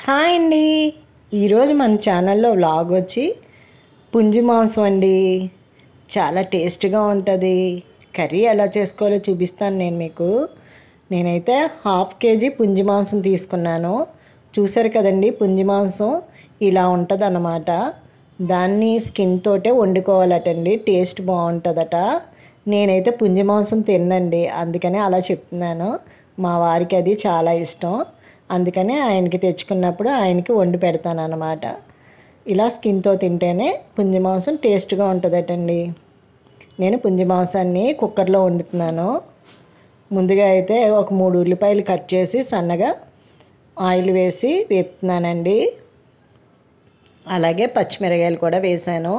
hi అండి ఈరోజు మన ఛానల్లో వ్లాగ్ వచ్చి పుంజి మాంసం అండి చాలా టేస్ట్గా ఉంటుంది కర్రీ ఎలా చేసుకోవాలో చూపిస్తాను నేను మీకు నేనైతే హాఫ్ కేజీ పుంజి మాంసం తీసుకున్నాను చూసారు కదండి పుంజి మాంసం ఇలా ఉంటుంది అన్నమాట దాన్ని స్కిన్ తోటే వండుకోవాలటండి టేస్ట్ బాగుంటుందట నేనైతే పుంజి మాంసం తిన్నండి అందుకని అలా చెప్తున్నాను మా వారికి అది చాలా ఇష్టం అందుకని ఆయనకి తెచ్చుకున్నప్పుడు ఆయనకి వండి పెడతాను అన్నమాట ఇలా స్కిన్తో తింటేనే పుంజి మాంసం టేస్ట్గా ఉంటుందటండి నేను పుంజి మాంసాన్ని కుక్కర్లో వండుతున్నాను ముందుగా అయితే ఒక మూడు ఉల్లిపాయలు కట్ చేసి సన్నగా ఆయిల్ వేసి వేపుతున్నానండి అలాగే పచ్చిమిరకాయలు కూడా వేసాను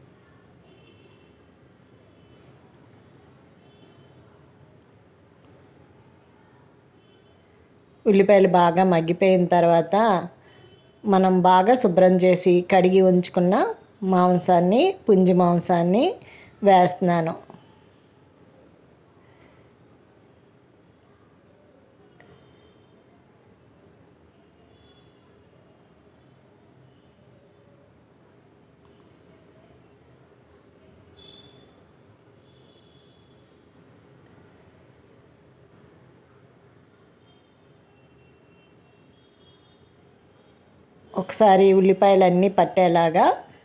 ఉల్లిపాయలు బాగా మగ్గిపోయిన తర్వాత మనం బాగా శుభ్రం చేసి కడిగి ఉంచుకున్న మాంసాన్ని పుంజి మాంసాన్ని వేస్తున్నాను ఒకసారి ఉల్లిపాయలన్నీ పట్టేలాగా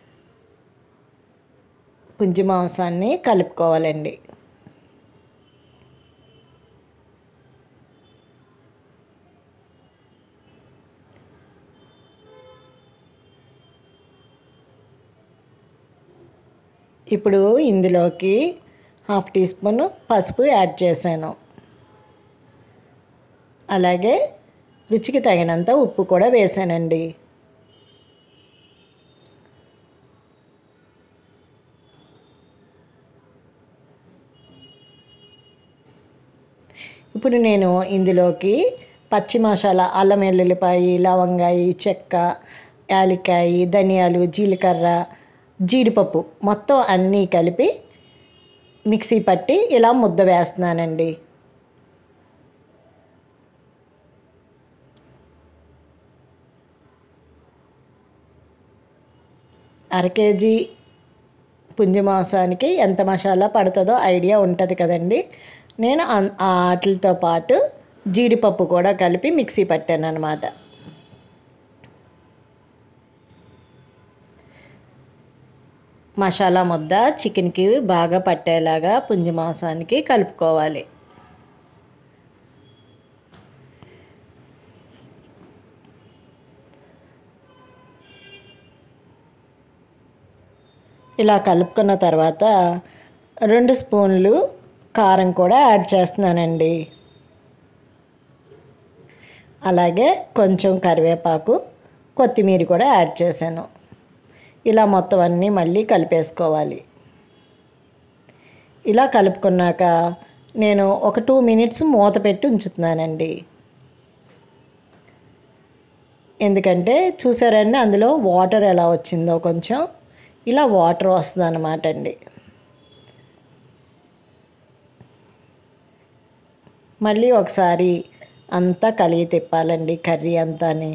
పుంజి మాంసాన్ని కలుపుకోవాలండి ఇప్పుడు ఇందులోకి హాఫ్ టీ స్పూన్ పసుపు యాడ్ చేశాను అలాగే రుచికి తగినంత ఉప్పు కూడా వేసానండి ఇప్పుడు నేను ఇందులోకి పచ్చి మసాలా అల్లం వెల్లుల్లిపాయ లవంగాయి చెక్క యాలక్కాయ ధనియాలు జీలకర్ర జీడిపప్పు మొత్తం అన్నీ కలిపి మిక్సీ పట్టి ఇలా ముద్ద వేస్తున్నానండి అర కేజీ పుంజి మాంసానికి ఎంత మసాలా పడుతుందో ఐడియా ఉంటుంది కదండి నేను వాటితో పాటు జీడిపప్పు కూడా కలిపి మిక్సీ పట్టాను అనమాట మసాలా ముద్ద చికెన్కి బాగా పట్టేలాగా పుంజి మాంసానికి కలుపుకోవాలి ఇలా కలుపుకున్న తర్వాత రెండు స్పూన్లు కారం కూడా యాడ్ చేస్తున్నానండి అలాగే కొంచెం కరివేపాకు కొత్తిమీర కూడా యాడ్ చేశాను ఇలా మొత్తం అన్నీ మళ్ళీ కలిపేసుకోవాలి ఇలా కలుపుకున్నాక నేను ఒక టూ మినిట్స్ మూత పెట్టి ఉంచుతున్నానండి ఎందుకంటే చూసారండి అందులో వాటర్ ఎలా వచ్చిందో కొంచెం ఇలా వాటర్ వస్తుంది అన్నమాట అండి మళ్ళీ ఒకసారి అంతా కలిగి తిప్పాలండి కర్రీ అంతాని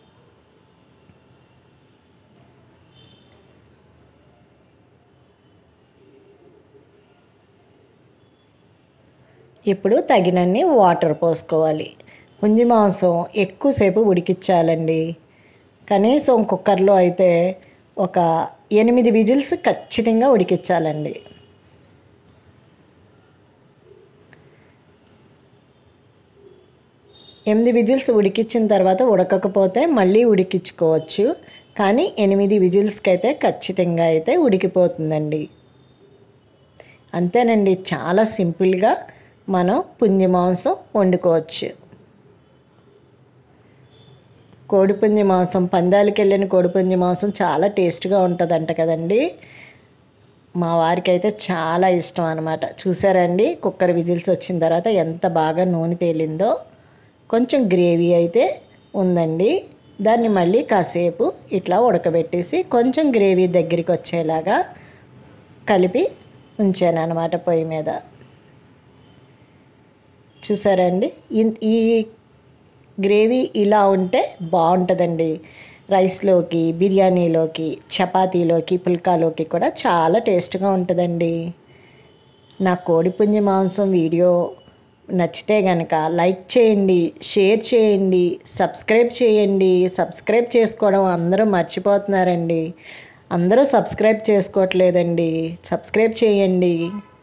ఇప్పుడు తగినన్ని వాటర్ పోసుకోవాలి పుంజి మాంసం ఎక్కువసేపు ఉడికించాలండి కనీసం కుక్కర్లో అయితే ఒక ఎనిమిది విజిల్స్ ఖచ్చితంగా ఉడికించాలండి ఎనిమిది విజిల్స్ ఉడికించిన తర్వాత ఉడకకపోతే మళ్ళీ ఉడికించుకోవచ్చు కానీ ఎనిమిది విజిల్స్కి అయితే ఖచ్చితంగా అయితే ఉడికిపోతుందండి అంతేనండి చాలా సింపుల్గా మనం పుంజి మాంసం వండుకోవచ్చు కోడిపుంజి మాంసం పందాలకి వెళ్ళిన కోడిపుంజి మాంసం చాలా టేస్ట్గా ఉంటుందంట కదండి మా వారికి అయితే చాలా ఇష్టం అనమాట చూసారండి కుక్కర్ విజిల్స్ వచ్చిన తర్వాత ఎంత బాగా నూనె తేలిందో కొంచెం గ్రేవీ అయితే ఉందండి దాన్ని మళ్ళీ కాసేపు ఇట్లా ఉడకబెట్టేసి కొంచెం గ్రేవీ దగ్గరికి వచ్చేలాగా కలిపి ఉంచాను అనమాట పొయ్యి మీద చూసారండి ఈ గ్రేవీ ఇలా ఉంటే బాగుంటుందండి రైస్లోకి బిర్యానీలోకి చపాతీలోకి పుల్కాలోకి కూడా చాలా టేస్ట్గా ఉంటుందండి నా కోడిపుంజి మాంసం వీడియో నచ్చితే కనుక లైక్ చేయండి షేర్ చేయండి సబ్స్క్రైబ్ చేయండి సబ్స్క్రైబ్ చేసుకోవడం అందరూ మర్చిపోతున్నారండి అందరూ సబ్స్క్రైబ్ చేసుకోవట్లేదండి సబ్స్క్రైబ్ చేయండి